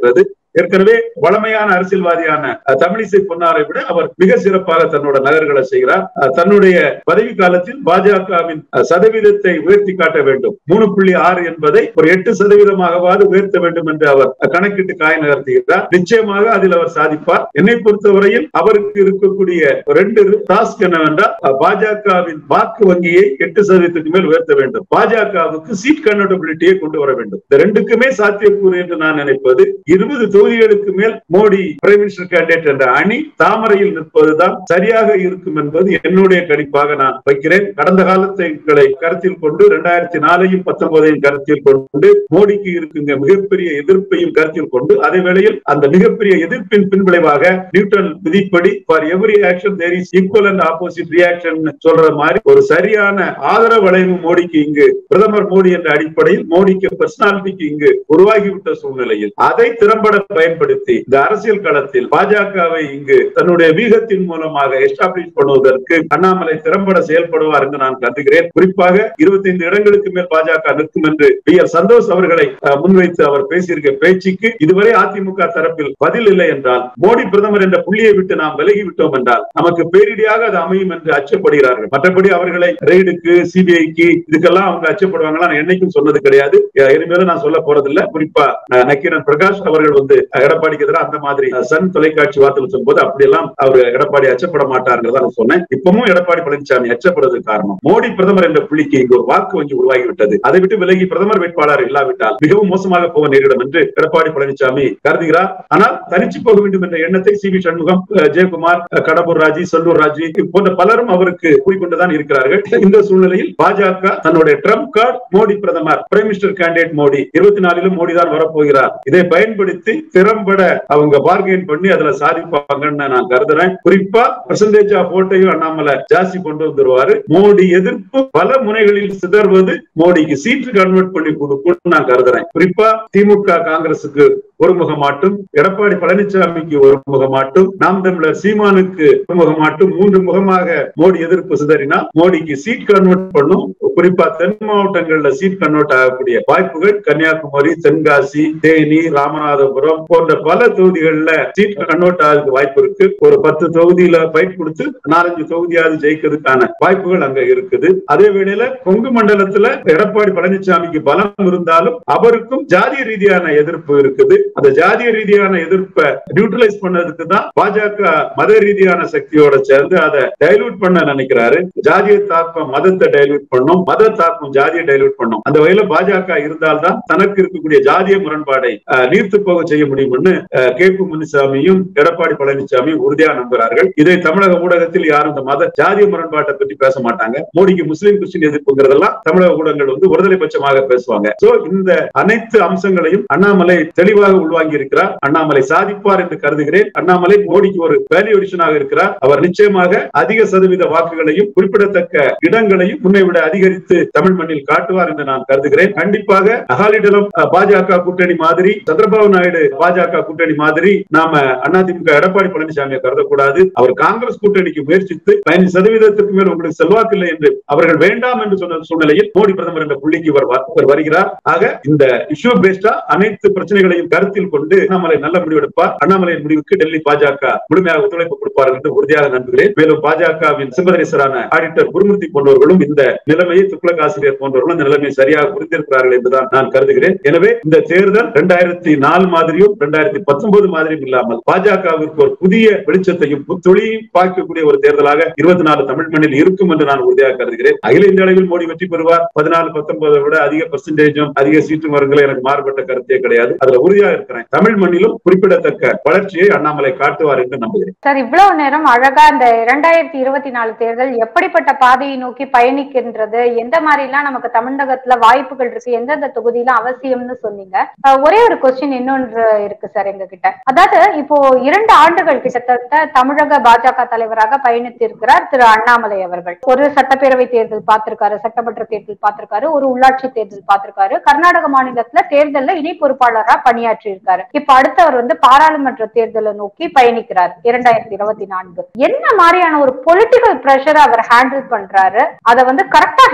ஏற்கனவே வளமையான அரசியல்வாதியான அஹ், தமிழிசை பொன்னாரை விட அவர் மிக சிறப்பாக தன்னோட நகர்களை செய்கிறார் அஹ், தன்னுடைய பதவி காலத்தில் பாஜகவின் அஹ், சதவீதத்தை உயர்த்தி காட்ட வேண்டும் மூணு புள்ளி ஆறு என்பதை ஒரு எட்டு சதவீதமாகவாது உயர்த்த வேண்டும் என்று அவர் அஹ், கணக்கிட்டு காய் நகர்த்துகிறார் நிச்சயமாக அதில் அவர் சாதிப்பார் என்னை பொறுத்தவரையில் அவருக்கு இருக்கக்கூடிய ரெண்டு டாஸ்க் என்னவென்றால் அஹ், பாஜகவின் வாக்கு வங்கியை எட்டு சதவீதத்துக்கு மேல் உயர்த்த வேண்டும் பாஜகவுக்கு சீட் கன்வெர்டபிலிட்டியை கொண்டு வர வேண்டும் இந்த ரெண்டுக்குமே சாத்தியக்கூறு என்று நான் நினைப்பது இருபது தொகுதிகளுக்கு மேல் மோடி பிரைம் மினிஸ்டர் கேண்டிடேட் என்ற அணி தாமரையில் நிற்பதுதான் சரியாக இருக்கும் என்பது என்னுடைய கணிப்பாக நான் வைக்கிறேன் கடந்த காலத்தை கருத்தில் கொண்டு இரண்டாயிரத்தி நாலையும் பத்தொன்பதையும் கருத்தில் கொண்டு மோடிக்கு இருக்குங்க மிகப்பெரிய எதிர்ப்பையும் கருத்தில் கொண்டு அதே வேளையில் அந்த மிகப்பெரிய எதிர்ப்பின் பின்விளைவாக நியூட்டன் விதிப்படி for every action there is equal and opposite reaction சொல்ற மாதிரி ஒரு சரியான ஆதரவு வளைவு மோடிக்கு இங்கு பிரதமர் மோடி என்ற அடிப்படையில் மோடிக்கு பர்சனாலிட்டிக்கு இங்கு உருவாகிவிட்ட சூழ்நிலையில் அதை திறம்பட பயன்படுத்தி இந்த அரசியல் களத்தில் பாஜகவை இங்கு தன்னுடைய வீகத்தின் மூலமாக எஸ்டாப்ளிஷ் பண்ணுவதற்கு அண்ணாமலை திறம்பட செயல்படுவார் என்று நான் கருதுகிறேன் குறிப்பாக இருபத்தைந்து இடங்களுக்கு மேல் பாஜக நிற்கும் என்று பி எல் சந்தோஷ் அவர்களை அஹ், முன்வைத்து அவர் பேசியிருக்க பேச்சுக்கு இதுவரை அதிமுக தரப்பில் பதில் இல்லை என்றால் மோடி பிரதமர் என்ற புள்ளியை விட்டு நாம் விலகி விட்டோம் என்றால் நமக்கு பேரிடியாக அது அமையும் என்று அச்சப்படுகிறார்கள் மற்றபடி அவர்களை ரெய்டுக்கு சிபிஐக்கு இதுக்கெல்லாம் அவங்க அச்சப்படுவாங்களா நான் என்னைக்கும் சொன்னது கிடையாது அஹ், இனிமேலும் நான் சொல்ல போறதில்ல குறிப்பா அஹ், நக்கீரன் பிரகாஷ் அவர்கள் வந்து அஹ், எடப்பாடிக்கு எதிராக அந்த மாதிரி அஹ், சன் தொலைக்காட்சி வார்த்தையில் சொல்லும்போது அப்படியெல்லாம் அவர் எடப்பாடி அச்சப்பட மாட்டாருங்கிறத நான் சொன்னேன் இப்பவும் எடப்பாடி பழனிசாமி அச்சப்படுறதுக்கு காரணம் மோடி பிரதமர் என்ற புள்ளிக்கு இங்கு ஒரு வாக்கு வங்கி உருவாகிவிட்டது அதை விட்டு விலகி பிரதமர் வேட்பாளர் இல்லாவிட்டால் மிகவும் மோசமாக போக நேரிடும் என்று எடப்பாடி பழனிசாமி கருதுகிறார் ஆனால் தனிச்சு போக வேண்டும் என்ற எண்ணத்தை சி வி சண்முகம் அஹ், ஜெயக்குமார் அஹ், கடம்பூர் ராஜி செல்லூர் ராஜி போன்ற பலரும் அவருக்கு கூறிக்கொண்டுதான் இருக்கிறார்கள் இந்த சூழ்நிலையில் பாஜக தன்னுடைய ட்ரம்ப் கார்டு மோடி பிரதமர் பிரைம் மினிஸ்டர் கேண்டிடேட் மோடி இருபத்தி நாலிலும் மோடி தான் வரப்போகிறார் இதை பயன்படுத்தி திறம்பட அவங்க பார்கெயின் பண்ணி அதுல சாதிப்பாங்கன்னு நான் கருதுறேன் குறிப்பா பெர்சன்டேஜ் ஆஃப் ஓட்டையும் அண்ணாமலை ஜாஸ்தி கொண்டு வந்துருவாரு மோடி எதிர்ப்பு பல முனைகளில் சிதறுவது மோடிக்கு சீட்டு கன்வெர்ட் பண்ணி கொடுக்கும் நான் கருதுறேன் குறிப்பா திமுக காங்கிரசுக்கு ஒரு முகமாட்டும் எடப்பாடி பழனிசாமிக்கு ஒரு முகமாட்டும் நாம் தமிழர் சீமானுக்கு ஒரு முகமாட்டும் மூன்று முகமாக மோடி எதிர்ப்பு சிதறினா மோடிக்கு சீட் கன்வெர்ட் பண்ணும் குறிப்பா தென் மாவட்டங்கள்ல சீட் கன்வெர்ட் ஆகக்கூடிய வாய்ப்புகள் கன்னியாகுமரி தென்காசி தேனி ராமநாதபுரம் போன்ற பல தொகுதிகளில் சீட் கன்வெர்ட் ஆகிறதுக்கு வாய்ப்பு இருக்கு ஒரு பத்து தொகுதியில பயிர் கொடுத்து நாலஞ்சு தொகுதியாவது ஜெயிக்கிறதுக்கான வாய்ப்புகள் அங்க இருக்குது அதே வேளையில கொங்கு மண்டலத்துல எடப்பாடி பழனிசாமிக்கு பலம் இருந்தாலும் அவருக்கும் ஜாதிய ரீதியான எதிர்ப்பு இருக்குது அந்த ஜாதிய ரீதியான எதிர்ப்பை நியூட்ரலைஸ் பண்ணதுக்கு தான் பாஜக மத ரீதியான சக்தியோட சேர்ந்து அதை டைலூட் பண்ண நினைக்கிறாரு ஜாதிய தாக்கம் மதத்தை டைலூட் பண்ணும் மத தாக்கம் ஜாதியை டைலூட் பண்ணும் அந்த வகையில பாஜக இருந்தால்தான் தனக்கு இருக்கக்கூடிய ஜாதிய முரண்பாடை அஹ், நீர்த்து போக செய்ய முடியும்னு அஹ், கே பி முனுசாமியும் எடப்பாடி பழனிசாமியும் உறுதியா நம்புகிறார்கள் இதை தமிழக ஊடகத்தில் யாரும் இந்த மத ஜாதிய முரண்பாட்டை பற்றி பேச மாட்டாங்க மோடிக்கு முஸ்லீம் கிறிஸ்டின் எதிர்ப்புங்கிறதெல்லாம் தமிழக ஊடகங்கள் வந்து ஒருதலை பட்சமாக பேசுவாங்க சோ இந்த அனைத்து அம்சங்களையும் அண்ணாமலை தெளிவாக உள்வாங்கி இருக்கிறார் அண்ணாமலை சாதிப்பார் என்று கருதுகிறேன் அண்ணாமலை மோடிக்கு ஒரு வேல்யூ அடிஷனாக இருக்கிறார் அவர் நிச்சயமாக அதிக சதவீத வாக்குகளையும் குறிப்பிடத்தக்க இடங்களையும் முன்னை விட அதிகரித்து தமிழ் மண்ணில் காட்டுவார் என்று நான் கருதுகிறேன் கண்டிப்பாக அகாலிடலம் அஹ், பாஜக கூட்டணி மாதிரி சந்திரபாபு நாயுடு பாஜக கூட்டணி மாதிரி நாம அதிமுக எடப்பாடி பழனிசாமியை கருதக்கூடாது அவர் காங்கிரஸ் கூட்டணிக்கு முயற்சித்து பதினஞ்சு சதவீதத்திற்கு மேல் உங்களுக்கு செல்வாக்கு இல்லை என்று அவர்கள் வேண்டாம் என்று சொன்ன சூழ்நிலையில் மோடி பிரதமர் என்ற புள்ளிக்கு இவர் வ- இவர் வருகிறார் ஆக இந்த இஷ்யூ பேஸ்டா அனைத்து பிரச்சனைகளையும் கருத்தில் கொண்டு அண்ணாமலை நல்ல முடிவெடுப்பார் அண்ணாமலையின் முடிவுக்கு டெல்லி பாஜக முழுமையாக ஒத்துழைப்பு கொடுப்பார் என்று உறுதியாக நம்புகிறேன் மேலும் பாஜகவின் சிம்பதரேசரான ஆடிட்டர் குருமூர்த்தி போன்றவர்களும் இந்த நிலைமையை துக்ளக் ஆசிரியர் போன்றவர்களும் இந்த நிலைமையை சரியாக புரிந்திருக்கிறார்கள் என்றுதான் நான் கருதுகிறேன் எனவே இந்த தேர்தல் இரண்டாயிரத்தி நாலு மாதிரியும் இரண்டாயிரத்தி பத்தொன்பது மாதிரியும் இல்லாமல் பாஜகவிற்கு ஒரு புதிய வெளிச்சத்தையும் புத்தொழியும் பார்க்கக்கூடிய ஒரு தேர்தலாக இருபத்தி நாலு தமிழ் மண்ணில் இருக்கும் என்று நான் உறுதியாக கருதுகிறேன் அகில இந்திய அளவில் மோடி வெற்றி பெறுவார் பதினாலு பத்தொன்பதை விட அதிக பெர்சன்டேஜும் அதிக சீட்டு வருங்களை எனக்கு மாறுபட்ட கருத்தே கிடையாது அதுல உறுதியாக இருக்கிறேன் தமிழ் மண்ணிலும் குறிப்பிடத்தக்க வளர்ச்சியை அண்ணாமலை காட்டுவார் என்று நம்புகிறேன் சார் இவ்வளவு நேரம் அழகா இந்த இரண்டாயிரத்தி இருபத்தி நாலு தேர்தல் எப்படிப்பட்ட பாதையை நோக்கி பயணிக்கின்றது எந்த மாதிரி எல்லாம் நமக்கு தமிழகத்துல வாய்ப்புகள் இருக்கு எந்தெந்த தொகுதியில அவசியம்னு சொன்னீங்க அஹ் ஒரே ஒரு கொஸ்டின் இன்னொன்று இருக்கு சார் எங்க கிட்ட அதாவது இப்போ இரண்டு ஆண்டுகள் கிட்டத்தட்ட தமிழக பாஜக தலைவராக பயணித்திருக்கிறார் திரு அண்ணாமலை அவர்கள் ஒரு சட்டப்பேரவை தேர்தல் பார்த்திருக்காரு சட்டமன்ற தேர்தல் பார்த்திருக்காரு ஒரு உள்ளாட்சி தேர்தல் பார்த்திருக்காரு கர்நாடக மாநிலத்துல தேர்தல்ல இணை பொறுப்பாளரா பணியாற்றி இருக்காரு இப்ப அடுத்தவர் வந்து பாராளுமன்ற தேர்தலை நோக்கி பயணிக்கிறார் இரண்டாயிரத்தி இருபத்தி நான்கு என்ன மாதிரியான ஒரு பொலிட்டிக்கல் பிரஷரை அவர் ஹேண்டில் பண்றாரு அதை வந்து கரெக்டா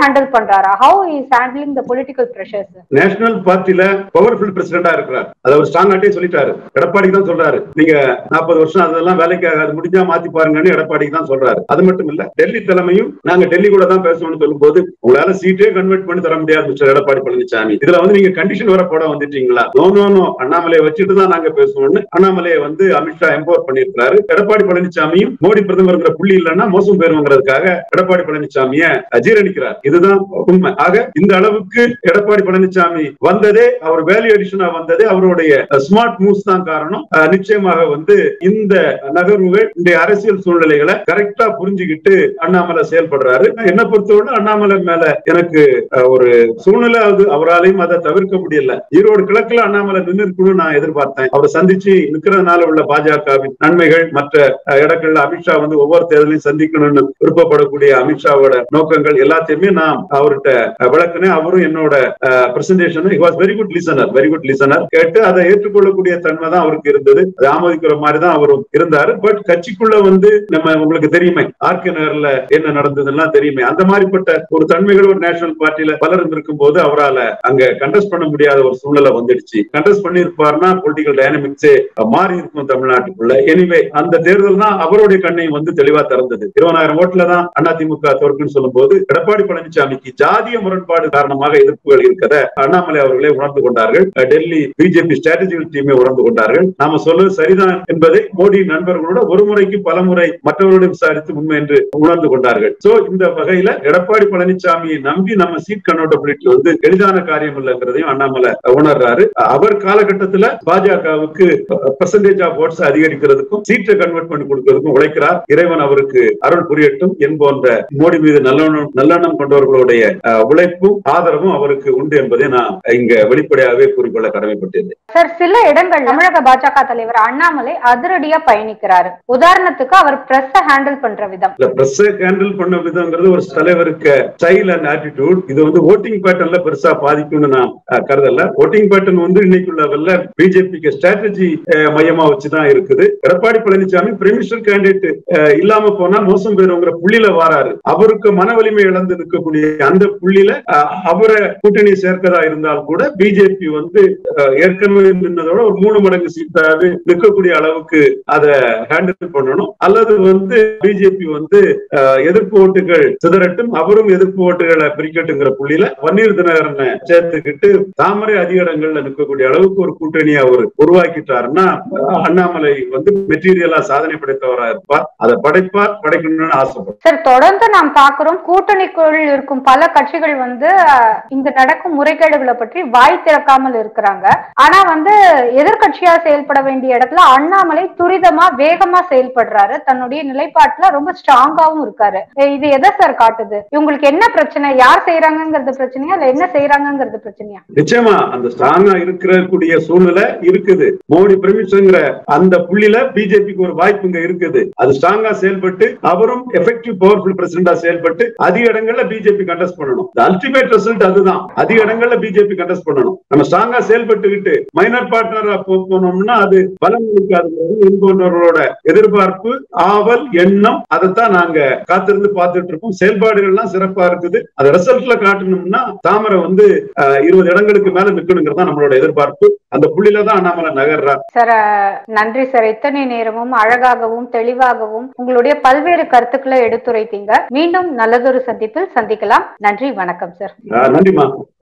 ஹேண்டில் பண்றாரா how is handling the political pressures national பார்ட்டில பவர்ஃபுல் பிரசிடண்டா இருக்கிறார் அதை அவர் ஸ்ட்ராங்காட்டே சொல்லிட்டாரு எடப்பாடி தான் சொல்றாரு நீங்க நாற்பது வருஷம் அதெல்லாம் வேலைக்கு ஆகாது முடிஞ்சா மாத்தி பாருங்கன்னு எடப்பாடி தான் சொல்றாரு அது மட்டும் இல்ல டெல்லி தலைமையும் நாங்க டெல்லி கூட தான் பேசணும்னு சொல்லும்போது உங்களால சீட்டே கன்வெர்ட் பண்ணி தர முடியாது மிஸ்டர் எடப்பாடி பழனிசாமி இதுல வந்து நீங்க கண்டிஷன் வர போட வந்துட்டீங்களா நோ நோ நோ அண்ணாமலையை வச்சுட்டு தான் நாங்க பேசுவோம்னு அண்ணாமலையை வந்து அமித்ஷா எம்பவர் பண்ணியிருக்காரு எடப்பாடி பழனிசாமியும் மோடி பிரதமர்ங்கிற புள்ளி இல்லைன்னா மோசம் போயிருங்கிறதுக்காக எடப்பாடி பழனிசாமிய ஜீரணிக்கிறார் இதுதான் உண்மை ஆக இந்த அளவுக்கு எடப்பாடி பழனிசாமி வந்ததே அவர் வேல்யூ அடிஷனா வந்ததே அவருடைய ஸ்மார்ட் மூவ்ஸ் தான் காரணம் அஹ் நிச்சயமாக வந்து இந்த நகர்வுகள் இந்த அரசியல் சூழ்நிலைகளை கரெக்டா புரிஞ்சுக்கிட்டு அண்ணாமலை செயல்படுறாரு என்ன பொறுத்தவரை அண்ணாமலை மேல எனக்கு அஹ், ஒரு சூழ்நிலை அது அவராலையும் அதை தவிர்க்க முடியல ஈரோடு கிழக்குல அண்ணாமலை நின்று இருக்கணும்னு நான் எதிர்பார்த்தேன் அவரை சந்திச்சு நிக்கிறதுனால உள்ள பாஜகவின் நன்மைகள் மற்ற அஹ், இடங்கள்ல அமித்ஷா வந்து ஒவ்வொரு தேர்தலையும் சந்திக்கணும்னு விருப்பப்படக்கூடிய அமித்ஷாவோட நோக்கங்கள் எல்லாத்தையுமே நான் அவர்கிட்ட அஹ், விளக்குனேன் அவரும் என்னோட presentation he was very good listener very good listener கேட்டு அதை ஏற்றுக்கொள்ளக்கூடிய தன்மை தான் அவருக்கு இருந்தது அதை ஆமோதிக்கிற மாதிரி தான் அவரும் இருந்தாரு பட் கட்சிக்குள்ள வந்து நம்ம உங்களுக்கு தெரியுமே ஆர்கே நகர்ல என்ன நடந்ததுலாம் தெரியுமே அந்த மாதிரிப்பட்ட ஒரு தன்மைகள் ஒரு நேஷனல் பார்ட்டியில பலர் இருந்திருக்கும் போது அவரால அங்க கண்டஸ்ட் பண்ண முடியாத ஒரு சூழ்நிலை வந்துடுச்சு கண்டஸ்ட் பண்ணிருப்பாருன்னா பொலிட்டிக்கல் டைனமிக்ஸே மாறி இருக்கும் தமிழ்நாட்டுக்குள்ள எனிவே அந்த தேர்தல் தான் அவருடைய கண்ணையும் வந்து தெளிவா திறந்தது இருபதாயிரம் ஓட்டுல தான் அதிமுக தோற்குன்னு சொல்லும்போது எடப்பாடி பழனிசாமிக்கு ஜாதிய முரண்பாடு காரணமாக எதிர்ப்புகள் இருக்கத அண்ணாமலை அவர்களே உணர்ந்து கொண்டார்கள் டெல்லி பிஜேபி ஸ்ட்ராட்டஜிக்கல் டீமே உணர்ந்து கொண்டார்கள் நாம சொல்வது சரிதான் என்பதை மோடி நண்பர்களோட ஒரு முறைக்கு பல முறை மற்றவர்களுடன் விசாரித்து உண்மை என்று உணர்ந்து கொண்டார்கள் சோ இந்த வகையில எடப்பாடி பழனிசாமியை நம்பி நம்ம சீட் கன்வெர்டபிலிட்டி வந்து எளிதான காரியம் இல்லைங்கிறதையும் அண்ணாமலை உணர்றாரு அவர் காலகட்டத்துல பாஜகவுக்கு பெர்சன்டேஜ் ஆஃப் ஓட்ஸ் அதிகரிக்கிறதுக்கும் சீட்டை கன்வெர்ட் பண்ணி கொடுக்கிறதுக்கும் உழைக்கிறார் இறைவன் அவருக்கு அருள் புரியட்டும் என்போன்ற மோடி மீது நல்லெண்ணம் நல்லெண்ணம் கொண்டவர்களுடைய அஹ், உழைப்பும் ஆதரவும் அவருக்கு உண்டு என்பதை நான் இங்க வெளிப்படையாகவே கூறிக்கொள்ள கடமைப்பட்டது சார் சில இடங்கள் தமிழக பாஜக தலைவர் அண்ணாமலை அதிரடியா பயணிக்கிறாரு உதாரணத்துக்கு அவர் பிரஸ் ஹேண்டில் பண்ற விதம் இல்ல பிரஸ் ஹேண்டில் பண்ண விதங்கிறது ஒரு தலைவருக்கு ஸ்டைல் அண்ட் ஆட்டிடியூட் இது வந்து ஓட்டிங் பேட்டர்ன்ல பெருசா பாதிக்கும்னு நான் அஹ், கருதல ஓட்டிங் பேட்டர்ன் வந்து இன்னைக்குள்ள லெவல்ல பிஜேபிக்கு ஸ்ட்ராட்டஜி மையமா வச்சுதான் இருக்குது எடப்பாடி பழனிசாமி பிரிமிஷன் கேண்டிடேட் இல்லாம போனா மோசம் போயிருங்கிற புள்ளியில வாராரு அவருக்கு மன வலிமை இழந்து நிற்கக்கூடிய அந்த புள்ளியில அஹ், அவரை கூட்டணி சேர்க்கதா இருந்தால் கூட பிஜேபி வந்து அஹ், ஏற்கனவே நின்னதோட ஒரு மூணு மடங்கு சீட்டாவது நிற்கக்கூடிய அளவுக்கு அதை ஹேண்டில் பண்ணணும் அல்லது வந்து பிஜேபி வந்து அஹ், எதிர்ப்பு ஓட்டுகள் சிதறட்டும் அவரும் எதிர்ப்பு ஓட்டுகளை பிரிக்கட்டுங்கிற புள்ளியில வன்னியர் தினகரனை சேர்த்துக்கிட்டு தாமரை அதிக இடங்கள்ல நிற்கக்கூடிய அளவுக்கு ஒரு கூட்டணியை அவர் உருவாக்கிட்டாருன்னா அஹ், அண்ணாமலை வந்து மெட்டீரியலா சாதனை படைத்தவரா இருப்பார் அதை படைப்பார் படைக்கணும்னு ஆசைப்படுறார் சார் தொடர்ந்து நாம் பார்க்கிறோம் கூட்டணிக்குள் இருக்கும் பல கட்சிகள் வந்து அஹ், இங்கு நடக்கும் முறைகேடுகளை பற்றி வாய் திறக்காமல் இருக்கிறாங்க ஆனா வந்து எதிர்க்கட்சியா செயல்பட வேண்டிய இடத்துல அண்ணாமலை துரிதமா வேகமா செயல்படுறாரு தன்னுடைய நிலைப்பாட்டுல ரொம்ப ஸ்ட்ராங்காவும் இருக்காரு அஹ் இது எதை சார் காட்டுது இவங்களுக்கு என்ன பிரச்சனை யார் செய்யறாங்கிறது பிரச்சனையா இல்ல என்ன செய்யறாங்கிறது பிரச்சனையா நிச்சயமா அந்த ஸ்ட்ராங்கா இருக்கக்கூடிய சூழ்நிலை இருக்குது மோடி பிரமிஷங்கிற அந்த புள்ளியில பிஜேபிக்கு ஒரு வாய்ப்பு இங்க இருக்குது அது ஸ்ட்ராங்கா செயல்பட்டு அவரும் எஃபெக்டிவ் பவர்ஃபுல் பிரசிடண்டா செயல்பட்டு அதிக இடங்கள்ல பிஜேபி கண்டஸ்ட் பண்ணணும் அல்டிமேட் ரிசல்ட் அதுதான் அதிக இடங்கள்ல பிஜேபி கண்டஸ்ட் பண்ணணும் நம்ம ஸ்ட்ராங்கா செயல்பட்டுக்கிட்டு மைனர் பார்ட்னரா போனோம்னா அது பலம் இருக்காது போன்றவர்களோட எதிர்பார்ப்பு ஆவல் எண்ணம் அதைத்தான் நாங்க காத்திருந்து பார்த்துட்டு இருக்கோம் செயல்பாடுகள்லாம் சிறப்பா இருக்குது அதை ரிசல்ட்ல காட்டணும்னா தாமரை வந்து அஹ், இருபது இடங்களுக்கு மேல நிக்கணுங்கிறது தான் நம்மளோட எதிர்பார்ப்பு அந்த புள்ளியில தான் அண்ணாமலை நகர்றா சார் அஹ், நன்றி சார் இத்தனை நேரமும் அழகாகவும் தெளிவாகவும் உங்களுடைய பல்வேறு கருத்துக்களை எடுத்துரைத்தீங்க மீண்டும் நல்லதொரு சந்திப்பில் சந்திக்கலாம் நன்றி வணக்கம் சார் அஹ், நன்றிமா